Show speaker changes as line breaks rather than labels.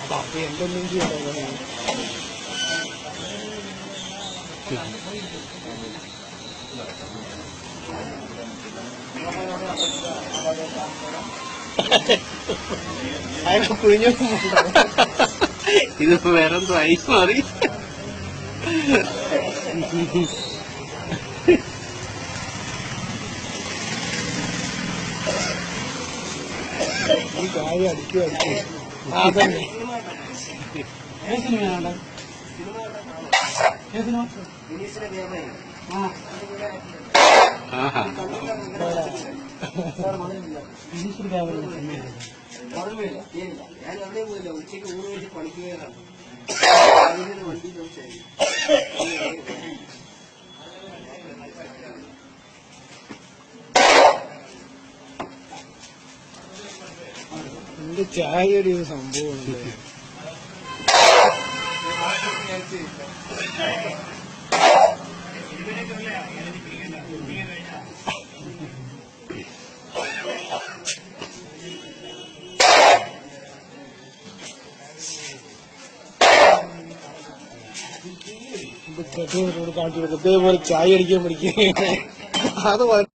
അപ്പൊ എന്തെങ്കിലും ചെയ്യണോ അതിനെ കുഴിഞ്ഞു
ഇതിപ്പോ വേറെന്തോ ഐസ് മാറി
ഈ കാര്യം അടിക്കും അടിക്കും അതന്നെ
ആഹാ
ഞാൻ എവിടെ പോയില്ല ഉച്ചയ്ക്ക് ഊണ് വെച്ച് പഠിക്കുകയാണ് വണ്ടി ചോദിച്ചായി
എന്റെ ചായ ഒരു സംഭവമുണ്ട് ഇത് കെട്ടിയവരോട് കാണിച്ചു കൊടുക്കും ഇതേപോലെ ചായ അടിക്കാൻ പഠിക്കുക അത്